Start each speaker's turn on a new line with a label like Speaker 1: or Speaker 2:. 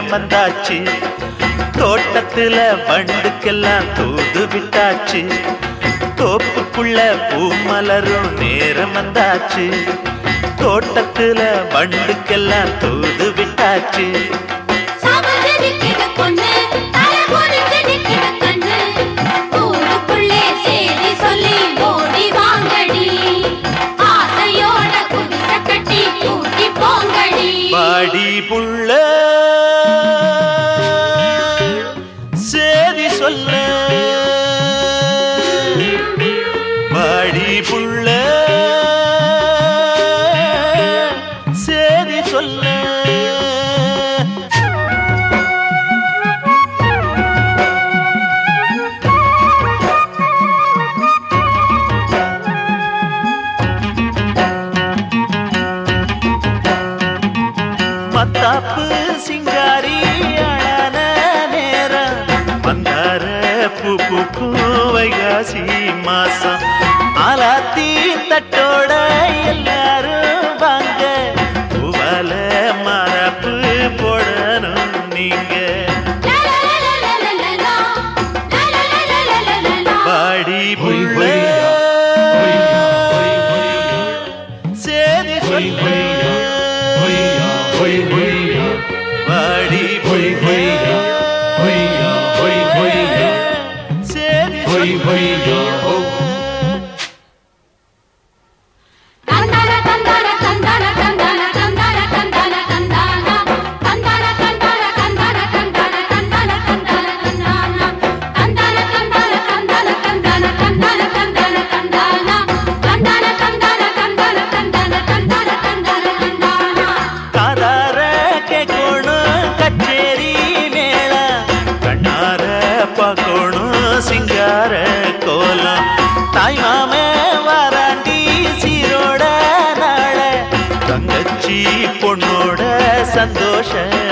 Speaker 1: நேரம் வந்தாச்சு தோட்டத்துல வண்டுக்கெல்லாம் தூது விட்டாச்சு தோப்புக்குள்ள பூ மலரும் நேரம் வந்தாச்சு தோட்டத்துல வண்டுக்கெல்லாம் தூது விட்டாச்சு
Speaker 2: சாமந்து நிக்கிற பொண்ணு, தலை குனிஞ்சு நிக்கிற கண்ணு. ஊருக்குள்ளே சேதி சொல்லி ஓடி வாங்கடி. ஆசையோட குடிசை கட்டி கூட்டி போங்கடி.
Speaker 1: பாடி புள்ள சேதி சொல்ல பாடி புள்ள சேதி சொல்ல மத்தாப்பு சிங்காரி அழன நேரம் மந்தார பூ பூக்கும் வைகாசி மாசம் ஆலாத்தி தட்டோட எல்லாரும் வாங்க பூவால மரப்பு போடணும் நீங்க
Speaker 2: லலலலலலலலா, லலலலலலலலா.
Speaker 1: பாடி புள்ள சேதி சொல்ல பாடி புள்ள சேதி சொல்ல
Speaker 2: தந்தான தந்தான தந்தான தந்தான தந்தான தந்தான தந்தானா. தந்தான தந்தான தந்தான தந்தான தந்தான தந்தான தந்தானா. தந்தான தந்தான தந்தான தந்தான தந்தான தந்தான தந்தானா. தந்தான தந்தான தந்தான தந்தான தந்தான தந்தான தந்தானா.
Speaker 1: காதார கேட்கணும் கச்சேரி மேள கண்ணார பார்க்கணும் சிங்கார கோலம் தாய் மாமே வாராண்டி சீரோட நாள தங்கச்சி பொண்ணோட சந்தோஷ